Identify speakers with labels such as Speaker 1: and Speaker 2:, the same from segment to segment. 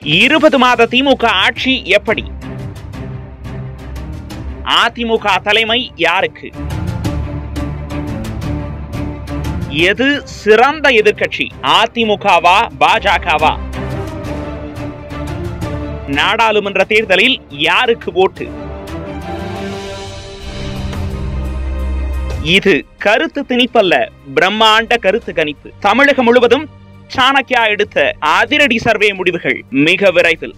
Speaker 1: இருபது மாத திமுக ஆட்சி எப்படி அதிமுக தலைமை யாருக்கு எது சிறந்த எதிர்க்கட்சி அதிமுகவா பாஜகவா நாடாளுமன்ற தேர்தலில் யாருக்கு ஓட்டு இது கருத்து திணிப்பல்ல பிரம்மாண்ட கருத்து கணிப்பு தமிழகம் முழுவதும் சாணக்கியா எடுத்த அதிரடி சர்வே முடிவுகள் மிக விரைவில்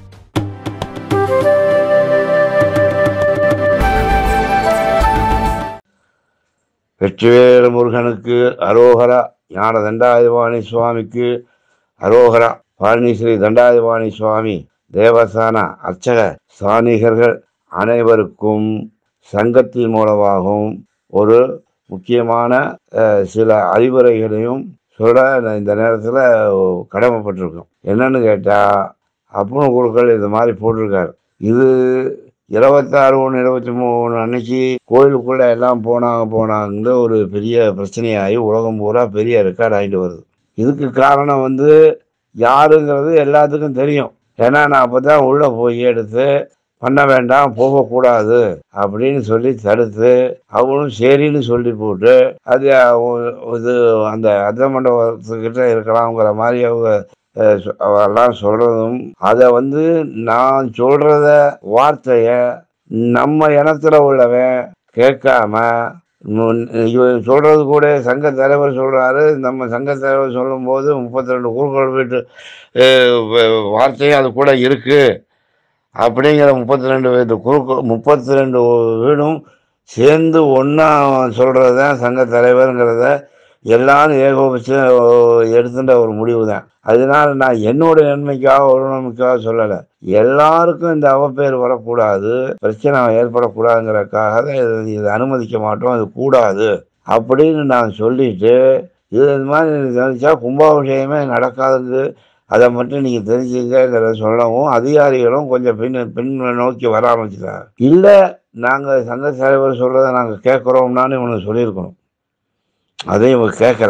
Speaker 2: வெற்றிவேல் முருகனுக்கு அரோகரா ஞான தண்டாயுதபாணி சுவாமிக்கு அரோகரா பழனிஸ்ரீ தண்டாயுதபாணி சுவாமி தேவஸ்தான அர்ச்சக சாணிகர்கள் அனைவருக்கும் சங்கத்தின் மூலமாகவும் ஒரு முக்கியமான அஹ், சில அறிவுரைகளையும் சொல்ல நான் இந்த நேரத்தில் கடமைப்பட்டிருக்கோம் என்னன்னு கேட்டால் அப்புன குருக்கள் இது மாதிரி போட்டிருக்காரு இது இருபத்தாறு ஒன்று இருபத்தி மூணு அன்னைக்கு கோயிலுக்குள்ளே எல்லாம் போனாங்க போனாங்கன்னு ஒரு பெரிய பிரச்சனையாகி உலகம் பூரா பெரிய ரெக்கார்ட் ஆகிட்டு வருது இதுக்கு காரணம் வந்து யாருங்கிறது எல்லாத்துக்கும் தெரியும் ஏன்னா நான் அப்போ தான் உள்ளே போய் எடுத்து பண்ண வேண்டாம் போகக்கூடாது அப்படின்னு சொல்லி தடுத்து அவங்களும் சரின்னு சொல்லி போட்டு அது அவ- இது அந்த அர்த்த மண்டபத்துக்கிட்ட இருக்கலாம்ங்கிற மாதிரி அவங்க அஹ், சொ- எல்லாம் சொல்றதும் அதை வந்து நான் சொல்றத வார்த்தைய நம்ம இனத்துல உள்ளவன் கேட்காம முன்- இவன் சொல்றது கூட சங்க தலைவர் சொல்றாரு நம்ம சங்க தலைவர் சொல்லும்போது முப்பத்தி ரெண்டு குறுக்கள் வீட்டு அஹ், வ- வார்த்தையும் அது கூட இருக்கு அப்படிங்கிற முப்பத்தி ரெண்டு வீட்டு குறுக்கு முப்பத்தி ரெண்டு வீடும் சேர்ந்து ஒன்றா சொல்கிறது தான் சங்க தலைவருங்கிறத எல்லாரும் ஏகோபிச்சு எடுத்துட்ட ஒரு முடிவு தான் அதனால நான் என்னோட நன்மைக்காக ஒரு நன்மைக்காக சொல்லலை எல்லாருக்கும் இந்த அவப்பேர் வரக்கூடாது பிரச்சனை ஏற்படக்கூடாதுங்கிறதுக்காக தான் இது இதை அனுமதிக்க மாட்டோம் இது கூடாது அப்படின்னு நான் சொல்லிட்டு இது இது மாதிரி நினைச்சா கும்பாபிஷேகமே நடக்காதுங்க அதை மட்டும் நீங்கள் தெரிஞ்சுக்கிறத சொல்லவும் அதிகாரிகளும் கொஞ்சம் பின் பின் நோக்கி வர ஆரம்பிச்சிட்டாங்க இல்லை நாங்கள் சங்க தலைவர் சொல்கிறத நாங்கள் கேட்குறோம்னான்னு இவனுக்கு சொல்லியிருக்கணும் அதையும் இவங்க கேட்கல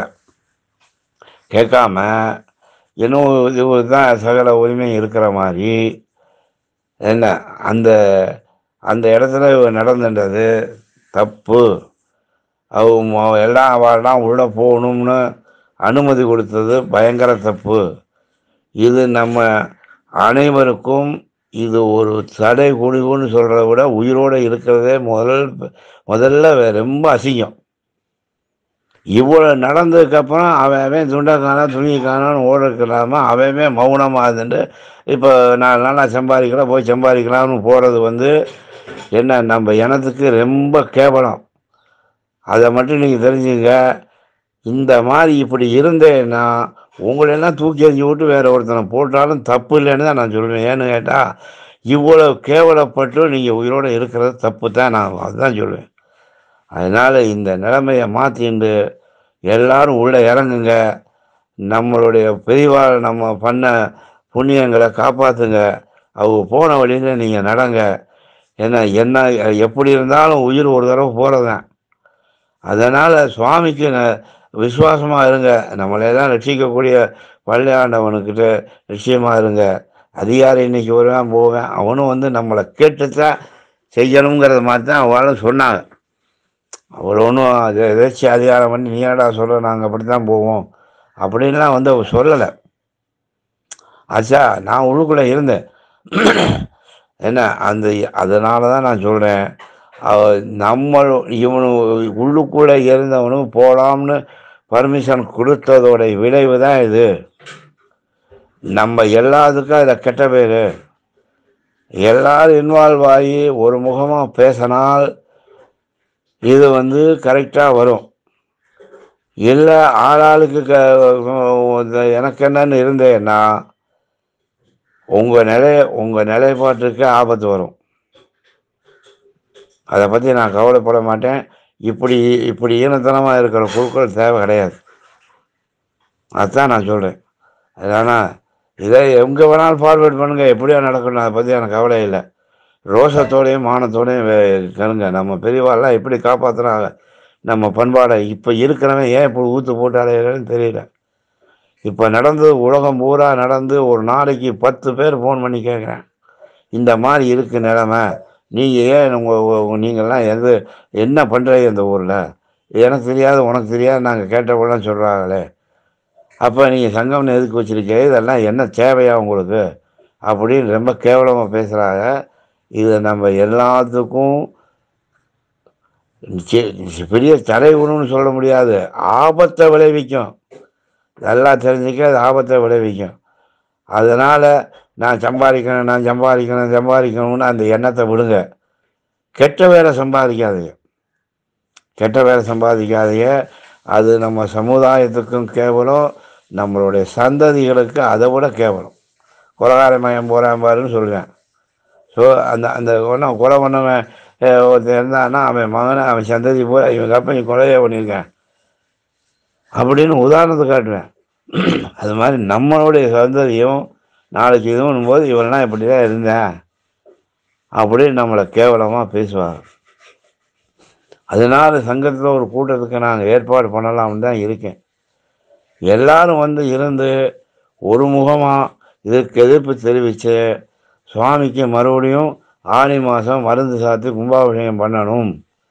Speaker 2: கேட்காம இன்னும் இவர் தான் சகல உரிமையும் இருக்கிற மாதிரி என்ன அந்த அந்த இடத்துல இவர் நடந்துட்டது தப்பு அவங்க எல்லாம் அவெல்லாம் உள்ளே போகணும்னு அனுமதி கொடுத்தது பயங்கர தப்பு இது நம்ம அனைவருக்கும் இது ஒரு தடை குடிவுன்னு சொல்கிறத விட உயிரோடு இருக்கிறதே முதல் முதல்ல வே- ரொம்ப அசிங்கம் இவ்வளோ நடந்ததுக்கப்புறம் அவன் அவன் துண்டை காணா துணியை காணான்னு ஓடுறதுலாம அவன் மௌனமாக இருந்துட்டு இப்போ நான் நல்லா சம்பாதிக்கலாம் போய் சம்பாதிக்கலாம்னு போகிறது வந்து என்ன நம்ம இனத்துக்கு ரொம்ப கேவலம் அதை மட்டும் நீங்கள் தெரிஞ்சுங்க இந்த மாதிரி இப்படி இருந்தேன்னா உங்களெல்லாம் தூக்கி எறிஞ்சு விட்டு வேற ஒருத்தனை போட்டாலும் தப்பு இல்லைன்னு தான் நான் சொல்லுவேன் ஏன்னு கேட்டால் இவ்வளோ கேவலப்பட்டு நீங்கள் உயிரோடு இருக்கிறது தப்பு தான் நான் அதுதான் சொல்லுவேன் அதனால் இந்த நிலைமையை மாற்றிண்டு எல்லாரும் உள்ளே இறங்குங்க நம்மளுடைய பெரியவாள் நம்ம பண்ண புண்ணியங்களை காப்பாற்றுங்க அவங்க போன வழியில் நீங்கள் நடங்க ஏன்னா என்ன எப்படி இருந்தாலும் உயிர் ஒரு தடவை போகிறதான் அதனால் சுவாமிக்கு ந- விசுவாசமா இருங்க நம்மளை தான் ரட்சிக்கக்கூடிய பள்ளியாண்டவனுக்கிட்ட நிச்சயமாக இருங்க அதிகாரி இன்னைக்கு வருவேன் போவேன் அவனும் வந்து நம்மளை கேட்டுத்தான் செய்யணுங்கிறத மாதிரி தான் அவளும் சொன்னாங்க அவர் ஒன்றும் அது எதாச்சும் அதிகாரம் பண்ணி நீயாடா சொல்ல நாங்கள் அப்படி தான் போவோம் அப்படின்லாம் வந்து அவர் சொல்லலை ஆச்சா நான் உள்ளுக்குள்ளே இருந்தேன் என்ன அந்த அதனால தான் நான் சொல்கிறேன் நம்ம இவனு உள்ளுக்குள்ளே இருந்தவனும் போகலாம்னு பர்மிஷன் கொடுத்ததோட விளைவு தான் இது நம்ம எல்லாத்துக்கும் அதில் கெட்ட பேர் எல்லாரும் இன்வால்வ் ஆகி ஒரு முகமாக பேசினால் இது வந்து கரெக்டாக வரும் இல்லை ஆளாளுக்கு க இந்த எனக்கு என்னன்னு இருந்தேன்னா உங்கள் நிலை உங்கள் நிலைப்பாட்டுக்கு ஆபத்து வரும் அதை பற்றி நான் கவலைப்பட மாட்டேன் இப்படி இப்படி ஈனத்தனமாக இருக்கிற குழுக்கள் தேவை கிடையாது அதுதான் நான் சொல்கிறேன் அதனால் இதை எங்கே வேணாலும் ஃபார்வேர்ட் பண்ணுங்கள் எப்படியோ நடக்கணும் அதை பற்றி எனக்கு கவலை இல்லை ரோஷத்தோடையும் மானத்தோடையும் வே- கருங்க நம்ம பெரியவாள்லாம் எப்படி காப்பாற்றுறாங்க நம்ம பண்பாடை இப்போ இருக்கிறவன் ஏன் இப்படி ஊற்று போட்டாலேன்னு தெரியல இப்போ நடந்து உலகம் பூரா நடந்து ஒரு நாளைக்கு பத்து பேர் ஃபோன் பண்ணி கேட்குறேன் இந்த மாதிரி இருக்கு நிலமை நீங்கள் ஏன் உங்கள் நீங்கள்லாம் எது என்ன பண்ணுறீங்க இந்த ஊரில் எனக்கு தெரியாது உனக்கு தெரியாது நாங்கள் கேட்டவங்களாம் சொல்கிறாங்களே அப்போ நீங்கள் சங்கம்னு எதுக்கு வச்சுருக்கீங்க இதெல்லாம் என்ன தேவையா உங்களுக்கு அப்படின்னு ரொம்ப கேவலமாக பேசுகிறாங்க இதை நம்ம எல்லாத்துக்கும் சி- பெரிய தலைவணும்னு சொல்ல முடியாது ஆபத்தை விளைவிக்கும் நல்லா தெரிஞ்சுக்க அது ஆபத்தை விளைவிக்கும் அதனால் நான் சம்பாதிக்கணும் நான் சம்பாதிக்கணும் சம்பாதிக்கணும்னு அந்த எண்ணத்தை விடுங்க கெட்ட வேலை சம்பாதிக்காதீங்க கெட்ட வேலை சம்பாதிக்காதீங்க அது நம்ம சமுதாயத்துக்கும் கேவலம் நம்மளுடைய சந்ததிகளுக்கு அதை விட கேவலம் கொலகார மயம் போகிறான் பாருன்னு சொல்லுவேன் ஸோ அந்த அந்த ஒன்றும் கொலை பண்ணவன் அஹ், ஒருத்தன் இருந்தான்னா அவன் மகனை அவன் சந்ததி போய் இவங்க அப்பா நீ கொலையே பண்ணியிருக்கேன் அப்படின்னு உதாரணத்தை காட்டுவேன் அது மாதிரி நம்மளுடைய சந்ததியும் நாளைக்கு இதுவும் போது இவரெல்லாம் இப்படி தான் இருந்தேன் அப்படின்னு நம்மளை கேவலமாக பேசுவாங்க அதனால சங்கத்தில் ஒரு கூட்டத்துக்கு நாங்கள் ஏற்பாடு பண்ணலாம்னு தான் இருக்கேன் எல்லாரும் வந்து இருந்து ஒரு முகமாக இதுக்கு எதிர்ப்பு தெரிவித்து சுவாமிக்கு மறுபடியும் ஆனி மாதம் மருந்து சாத்தி கும்பாபிஷேகம் பண்ணணும்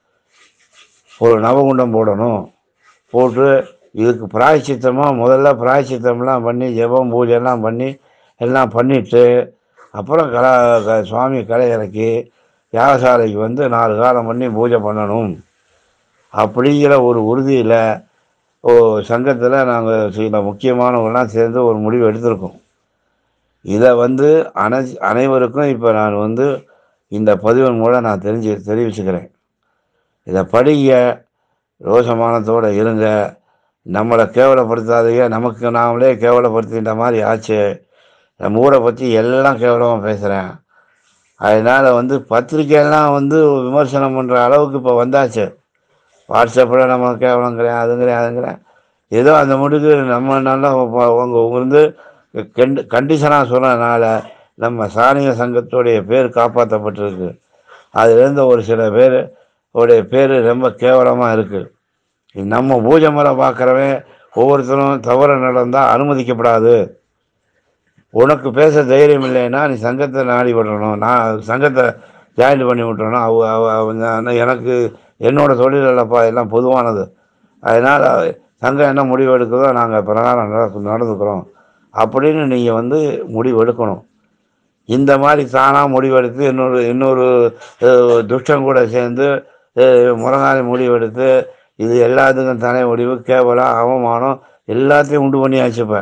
Speaker 2: ஒரு நவகுண்டம் போடணும் போட்டு இதுக்கு பிராயச்சித்தமாக முதல்ல பிராயச்சித்தம்லாம் பண்ணி ஜெபம் பூஜைலாம் பண்ணி எல்லாம் பண்ணிட்டு அப்புறம் கலா க- சுவாமி கலை இறக்கி யாகசாலைக்கு வந்து நாலு காலம் பண்ணி பூஜை பண்ணணும் அப்படிங்கிற ஒரு உறுதியில் ஓ சங்கத்தில் நாங்கள் சில முக்கியமானவங்களாம் சேர்ந்து ஒரு முடிவு எடுத்திருக்கோம் இதை வந்து அனை அனைவருக்கும் இப்போ நான் வந்து இந்த பதிவின் மூலம் நான் தெரிஞ்சு தெரிவிச்சுக்கிறேன் இதை படிங்க ரோசமானத்தோடு இருங்க நம்மளை கேவலப்படுத்தாதீங்க நமக்கு நாமளே கேவலப்படுத்தின்ற மாதிரி ஆச்சு நம்ம ஊரை பற்றி எல்லாம் கேவலமாக பேசுகிறேன் அதனால் வந்து பத்திரிக்கையெல்லாம் வந்து விமர்சனம் பண்ணுற அளவுக்கு இப்போ வந்தாச்சு வாட்ஸ்அப்பில் நம்ம கேவலங்கிறேன் அதுங்கிறேன் அதுங்கிறேன் ஏதோ அந்த முடிக்கு நம்ம நல்லா உங்க வந்து கண்டு கண்டிஷனாக சொன்னதுனால நம்ம சாணிய சங்கத்துடைய பேர் காப்பாற்றப்பட்டிருக்கு அதுலேருந்து ஒரு சில பேர் உடைய பேர் ரொம்ப கேவலமாக இருக்குது நம்ம பூஜை முறை பார்க்குறவன் ஒவ்வொருத்தரும் தவறு நடந்தால் அனுமதிக்கப்படாது உனக்கு பேச தைரியம் இல்லைன்னா நீ சங்கத்தை நாடி விடணும் நான் சங்கத்தை ஜாயின் பண்ணி விட்டுறணும் அவ அவ அவங்க அண்ணா எனக்கு என்னோட தொழில் இல்லைப்பா எல்லாம் பொதுவானது அதனால் சங்கம் என்ன முடிவு எடுக்குதோ நாங்கள் பிரகாரம் நடக்கு நடந்துக்கிறோம் அப்படின்னு நீங்கள் வந்து முடிவு எடுக்கணும் இந்த மாதிரி தானாக முடிவெடுத்து இன்னொரு இன்னொரு அஹ், துஷ்டம் கூட சேர்ந்து அஹ், முறங்காலி முடிவெடுத்து இது எல்லாத்துக்கும் தனி முடிவு கேவலம் அவமானம் எல்லாத்தையும் உண்டு பண்ணியாச்சு இப்போ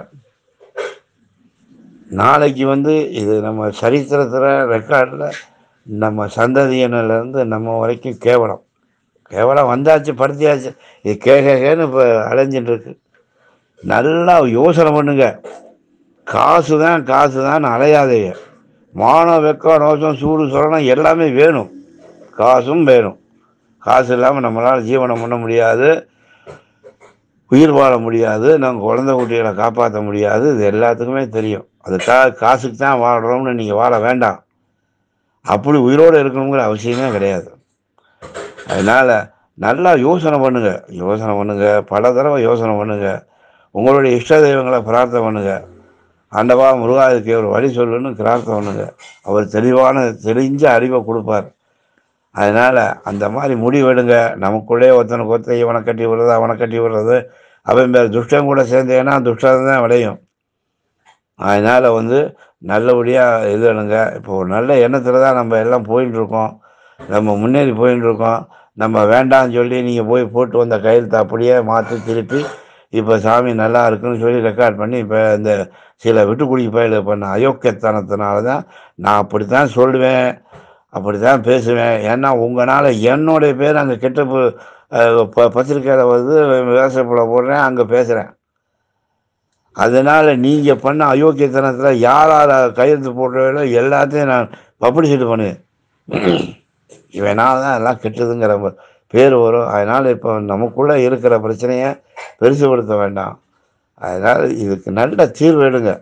Speaker 2: நாளைக்கு வந்து இது நம்ம சரித்திரத்தில் ரெக்கார்டில் நம்ம சந்ததியினர்லேருந்து நம்ம வரைக்கும் கேவலம் கேவலம் வந்தாச்சு படுத்தியாச்சு இது கேகேன்னு இப்போ அலைஞ்சிட்டு இருக்கு நல்லா யோசனை பண்ணுங்க காசு தான் காசு தான் அலையாதீங்க மானம் வெக்கம் ரோசம் சூடு சொல்லணும் எல்லாமே வேணும் காசும் வேணும் காசு இல்லாமல் நம்மளால் ஜீவனம் பண்ண முடியாது உயிர் வாழ முடியாது நம்ம குழந்தை குட்டிகளை காப்பாற்ற முடியாது இது எல்லாத்துக்குமே தெரியும் அதுக்காக காசுக்கு தான் வாழ்கிறோம்னு நீங்கள் வாழ வேண்டாம் அப்படி உயிரோடு இருக்கணுங்கிற அவசியமே கிடையாது அதனால் நல்லா யோசனை பண்ணுங்க யோசனை பண்ணுங்க பல தடவை யோசனை பண்ணுங்க உங்களுடைய இஷ்ட தெய்வங்களை பிரார்த்தனை பண்ணுங்க ஆண்டவா முருகா இதுக்கு ஒரு வழி சொல்லுன்னு பிரார்த்தனை பண்ணுங்க அவர் தெளிவான தெளிஞ்ச அறிவை கொடுப்பார் அதனால் அந்த மாதிரி முடிவெடுங்க நமக்குள்ளே ஒருத்தனுக்கு ஒருத்தன் இவனை கட்டி விடுறது அவனை கட்டி விடுறது அவன் பேர் துஷ்டம் கூட சேர்ந்தேன்னா துஷ்டம் தான் விளையும் அதனால் வந்து நல்லபடியாக இது எடுங்க இப்போ ஒரு நல்ல எண்ணத்தில் தான் நம்ம எல்லாம் போயின்னு இருக்கோம் நம்ம முன்னேறி போயின்னு இருக்கோம் நம்ம வேண்டாம்னு சொல்லி நீங்கள் போய் போட்டு வந்த கையெழுத்தை அப்படியே மாற்றி திருப்பி இப்போ சாமி நல்லா இருக்குன்னு சொல்லி ரெக்கார்ட் பண்ணி இப்போ இந்த சில விட்டுக்குடி பயில பண்ண அயோக்கியத்தனத்தினால தான் நான் அப்படித்தான் சொல்லுவேன் அப்படி தான் பேசுவேன் ஏன்னா உங்களால் என்னுடைய பேர் அங்கே கெட்ட பு- அஹ் ப பத்திரிக்கையில் வந்து விவசாயப்புல போடுறேன் அங்கே பேசுகிறேன் அதனால் நீங்கள் பண்ண அயோக்கியத்தனத்தில் யார் யார் கையெழுத்து போடுறவங்களோ எல்லாத்தையும் நான் பப்ளிசிட்டி பண்ணுவேன் இவனால தான் எல்லாம் கெட்டதுங்கிற ம- பேர் வரும் அதனால் இப்போ நமக்குள்ளே இருக்கிற பிரச்சனையை பெருசுபடுத்த வேண்டாம் அதனால் இதுக்கு நல்ல தீர்வு எடுங்க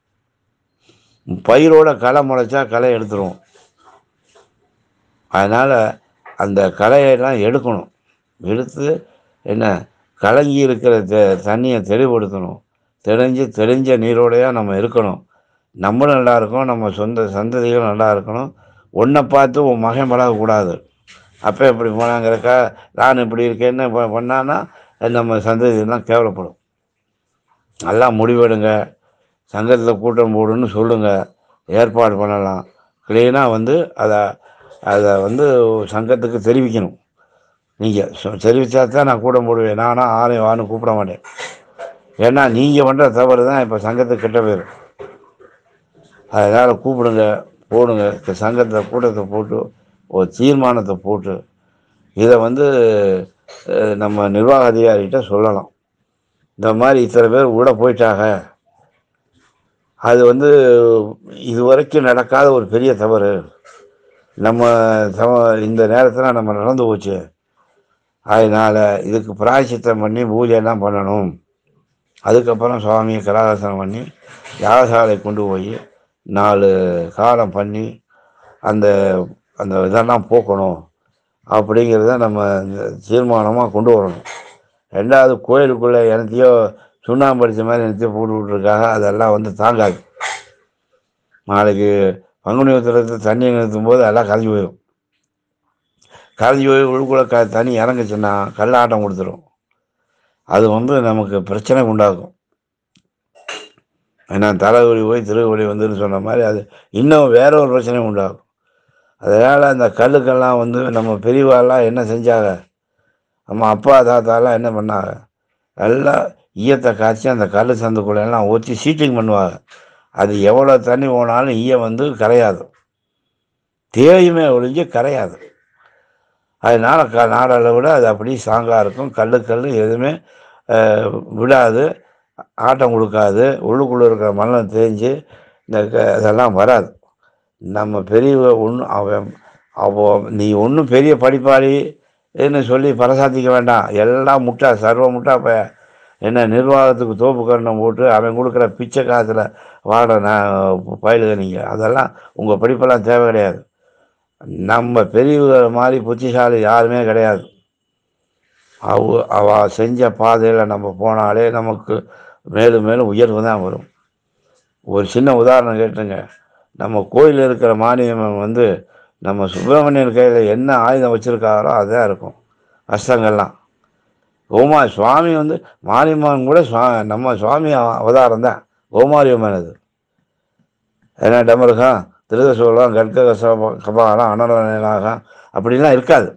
Speaker 2: பயிரோட களை முளைச்சா களை எடுத்துருவோம் அதனால் அந்த களையெல்லாம் எடுக்கணும் எடுத்து என்ன கலங்கி இருக்கிற த தண்ணியை தெளிவுபடுத்தணும் தெளிஞ்சு தெளிஞ்ச நீரோடையாக நம்ம இருக்கணும் நம்மளும் நல்லா இருக்கணும் நம்ம சொந்த சந்ததிகளும் நல்லா இருக்கணும் உன்னை பார்த்து உன் மகன் பழகக்கூடாது அப்போ இப்படி போனாங்கிறக்கா நான் இப்படி இருக்கேன்னு ப- பண்ணான்னா நம்ம சந்ததியெல்லாம் கேவலப்படும் நல்லா முடிவெடுங்க சங்கத்தில் கூட்டம் போடுன்னு சொல்லுங்கள் ஏற்பாடு பண்ணலாம் க்ளீனாக வந்து அதை அதை வந்து சங்கத்துக்கு தெரிவிக்கணும் நீங்கள் தெரிவித்தா தான் நான் கூட்டம் போடுவேன் நானா ஆளையும் வான்னு கூப்பிட மாட்டேன் ஏன்னா நீங்கள் பண்ணுற தவறு தான் இப்போ சங்கத்துக்கு கெட்ட பேர் அதனால் கூப்பிடுங்க போடுங்க இந்த சங்கத்தை கூட்டத்தை போட்டு ஒரு தீர்மானத்தை போட்டு இதை வந்து அஹ், நம்ம நிர்வாக அதிகாரிகிட்ட சொல்லலாம் இந்த மாதிரி இத்தனை பேர் உள்ள போயிட்டாங்க அது வந்து இதுவரைக்கும் நடக்காத ஒரு பெரிய தவறு நம்ம தவ இந்த நேரத்தில் நம்ம நடந்து போச்சு அதனால் இதுக்கு பிராயச்சித்தம் பண்ணி பூஜையெல்லாம் பண்ணணும் அதுக்கப்புறம் சுவாமியை கலாதாசனம் பண்ணி யாகசாலை கொண்டு போய் நாலு காலம் பண்ணி அந்த அந்த இதெல்லாம் போக்கணும் அப்படிங்கிறத நம்ம இந்த தீர்மானமாக கொண்டு வரணும் ரெண்டாவது கோயிலுக்குள்ளே எனத்தையோ சுண்ணாம்பு அடித்த மாதிரி எனத்தையோ போட்டு விட்ருக்காங்க அதெல்லாம் வந்து தாங்காது நாளைக்கு பங்குனி உத்திரத்தில் தண்ணி நிறுத்தும் போது எல்லாம் கரைஞ்சி போயிடும் கரைஞ்சி போய் உள்ளுக்குள்ளே க தண்ணி இறங்குச்சுன்னா கல்லாட்டம் கொடுத்துரும் அது வந்து நமக்கு பிரச்சனை உண்டாக்கும் ஏன்னா தலைவலி போய் திருவலி வந்துன்னு சொன்ன மாதிரி அது இன்னும் வேற ஒரு பிரச்சனை உண்டாகும் அதனால் அந்த கல்லுக்கெல்லாம் வந்து நம்ம பெரியவாலாம் என்ன செஞ்சாங்க நம்ம அப்பா தாத்தாலாம் என்ன பண்ணாங்க நல்லா ஈயத்தை காய்ச்சி அந்த கல் சந்துக்குள்ள எல்லாம் ஊற்றி சீட்டிங் பண்ணுவாங்க அது எவ்வளோ தண்ணி போனாலும் ஈயம் வந்து கரையாது தேயுமே ஒழிஞ்சு கரையாது அதனால் க நாடாளை விட அது அப்படியே ஸ்ட்ராங்காக இருக்கும் கல் கல் எதுவுமே அஹ், விடாது ஆட்டம் கொடுக்காது உள்ளுக்குள்ளே இருக்கிற மண்ணை தேஞ்சு இந்த க- இதெல்லாம் வராது நம்ம பெரிய ஒன்றும் அவன் அவ நீ ஒன்றும் பெரிய படிப்பாளி ன்னு சொல்லி பரசாத்திக்க வேண்டாம் எல்லாம் முட்டா சர்வ முட்டா ப என்ன நிர்வாகத்துக்கு தோப்பு கரணம் போட்டு அவன் கொடுக்குற பிச்சை காசுல வாட நான் பயிலுக நீங்கள் அதெல்லாம் உங்கள் படிப்பெல்லாம் தேவை கிடையாது நம்ம பெரியவங்க மாதிரி புத்திசாலி யாருமே கிடையாது அவ அவ செஞ்ச பாதையில் நம்ம போனாலே நமக்கு மேலும் மேலும் உயர்வு தான் வரும் ஒரு சின்ன உதாரணம் கேட்டுங்க நம்ம கோயில் இருக்கிற மானியம் வந்து நம்ம சுப்பிரமணியன் கையில் என்ன ஆயுதம் வச்சுருக்காரோ அதுதான் இருக்கும் அஸ்தங்கள்லாம் ஓமா சுவாமி வந்து மாரியம்மன் கூட சுவா நம்ம சுவாமி அவ- அவதாரம் தான் கோமாரியம்மன் அது ஏன்னா டமருகம் திருதசோலம் கற்க கசப கபாலம் அனரநாகம் அப்படிலாம் இருக்காது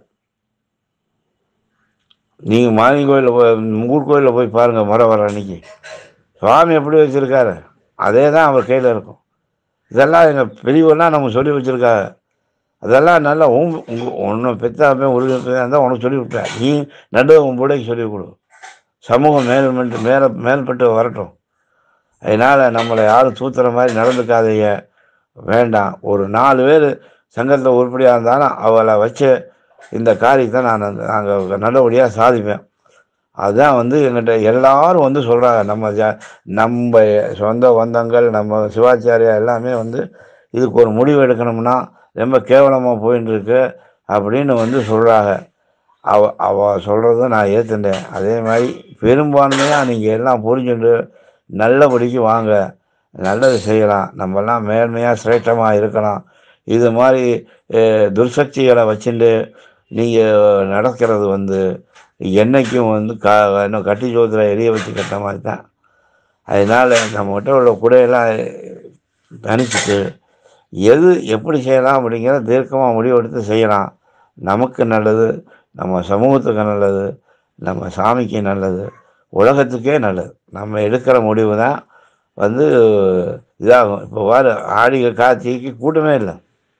Speaker 2: நீங்கள் மாரியம்மன் கோயிலில் போய் ஊர் கோயிலில் போய் பாருங்கள் முறை வர அன்னைக்கு சுவாமி எப்படி வச்சுருக்காரு அதே தான் அவர் கையில் இருக்கும் இதெல்லாம் எங்கள் பெரியவெல்லாம் நம்ம சொல்லி வச்சுருக்காங்க அதெல்லாம் நல்லா உங்க உங்க ஒன்று பெத்தாப்பே உறுதியாக இருந்தால் உனக்கு சொல்லி விட்டேன் நீ நடு உன் பிள்ளைக்கு சொல்லிக் கொடு சமூகம் மேல்மெட்டு மேலே மேல்பட்டு வரட்டும் அதனால் நம்மளை யாரும் தூத்துற மாதிரி நடந்துக்காதீங்க வேண்டாம் ஒரு நாலு பேர் சங்கத்தில் உருப்படியாக இருந்தாலும் அவளை வச்சு இந்த காரியத்தை நான் நாங்கள் நல்லபடியாக சாதிப்பேன் அதுதான் வந்து எங்கிட்ட எல்லாரும் வந்து சொல்கிறாங்க நம்ம ஜ நம்ம சொந்த பந்தங்கள் நம்ம சிவாச்சாரியா எல்லாமே வந்து இதுக்கு ஒரு முடிவு எடுக்கணும்னா ரொம்ப கேவலமாக போயின்னு இருக்கு அப்படின்னு வந்து சொல்கிறாங்க அவ அவ சொல்கிறத நான் ஏற்றுட்டேன் அதே மாதிரி பெரும்பான்மையாக நீங்கள் எல்லாம் புரிஞ்சுட்டு நல்லபடிக்கு வாங்க நல்லது செய்யலாம் நம்மெல்லாம் மேன்மையாக சிரேஷ்டமாக இருக்கலாம் இது மாதிரி அஹ், துர்சக்திகளை வச்சுட்டு நீங்கள் நடக்கிறது வந்து என்னைக்கும் வந்து க இன்னும் கட்டி ஜோதில் எரிய வச்சு கட்ட மாதிரி தான் அதனால் நம்மகிட்ட உள்ள குடையெல்லாம் தனிச்சுட்டு எது எப்படி செய்யலாம் அப்படிங்கிற தீர்க்கமாக முடிவெடுத்து செய்யலாம் நமக்கு நல்லது நம்ம சமூகத்துக்கு நல்லது நம்ம சாமிக்கு நல்லது உலகத்துக்கே நல்லது நம்ம எடுக்கிற முடிவு தான் வந்து இதாகும் இப்போ பாரு ஆடிக கார்த்திகைக்கு கூட்டமே இல்லை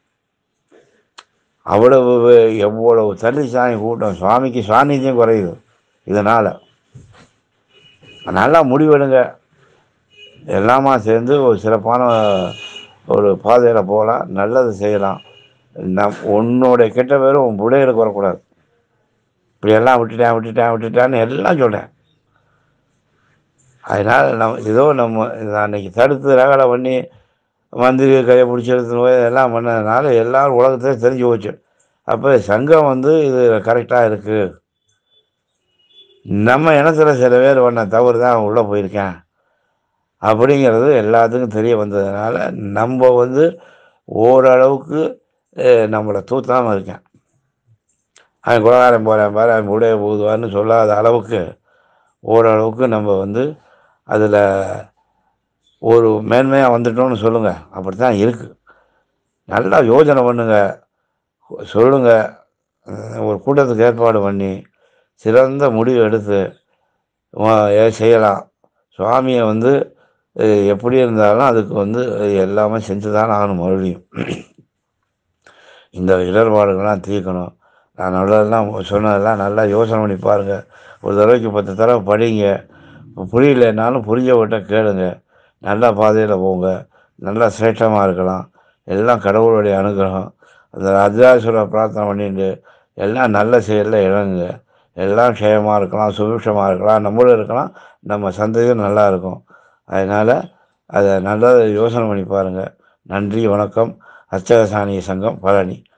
Speaker 2: அவ்வளவு எவ்வளவு தள்ளி சாமி கூட்டம் சுவாமிக்கு சாநித்தியம் குறையுது இதனால் நல்லா முடிவெடுங்க எல்லாமா சேர்ந்து ஒரு சிறப்பான ஒரு பாதையில் போகலாம் நல்லது செய்யலாம் நம் உன்னோட கெட்ட பேரும் உன் பிள்ளைகளுக்கு வரக்கூடாது இப்படி எல்லாம் விட்டுட்டேன் விட்டுட்டேன் விட்டுட்டேன்னு எல்லாம் சொல்கிறேன் அதனால் நம்ம ஏதோ நம்ம இதை அன்னைக்கு தடுத்து ரகலை பண்ணி மந்திரி கையை பிடிச்சி எடுத்துன்னு போய் எல்லாம் பண்ணதுனால எல்லாரும் உலகத்தையே தெரிஞ்சு போச்சு அப்போ சங்கம் வந்து இது கரெக்டாக இருக்குது நம்ம இனத்துல சில பேர் பண்ண தவறு தான் உள்ளே போயிருக்கேன் அப்படிங்கிறது எல்லாத்துக்கும் தெரிய வந்ததுனால நம்ம வந்து ஓரளவுக்கு அஹ், நம்மளை தூத்தாமல் இருக்கேன் அவன் குலகாரம் போகிறேன் பாரு அவன் உடைய போகுதுவான்னு சொல்லாத அளவுக்கு ஓரளவுக்கு நம்ம வந்து அதில் ஒரு மேன்மையாக வந்துட்டோம்னு சொல்லுங்கள் அப்படி தான் இருக்குது நல்லா யோசனை பண்ணுங்க சொல்லுங்கள் ஒரு கூட்டத்துக்கு ஏற்பாடு பண்ணி சிறந்த முடிவு எடுத்து வா- ஏ- செய்யலாம் சுவாமியை வந்து அஹ், எப்படி இருந்தாலும் அதுக்கு வந்து எல்லாமே செஞ்சு தான் ஆகணும் மறுபடியும் இந்த இடர்பாடுகள்லாம் தீர்க்கணும் நான் நல்லதெல்லாம் சொன்னதெல்லாம் நல்லா யோசனை பண்ணி பாருங்கள் ஒரு தடவைக்கு பத்து தடவை படிங்க புரியலைன்னாலும் புரிய விட்ட கேளுங்க நல்ல பாதையில் போங்க நல்லா சிரேஷ்டமாக இருக்கலாம் எல்லாம் கடவுளுடைய அனுகிரகம் அந்த அத்தியாசுர பிரார்த்தனை பண்ணிட்டு எல்லாம் நல்ல செயலில் இறங்குங்க எல்லாம் க்ஷேமமாக இருக்கலாம் சுபிக்ஷமாக இருக்கலாம் நம்மளும் இருக்கலாம் நம்ம சந்ததியும் நல்லா இருக்கும் அதனால் அதை நல்லா யோசனை பண்ணி பாருங்கள் நன்றி வணக்கம் அர்ச்சகசாணி சங்கம் பழனி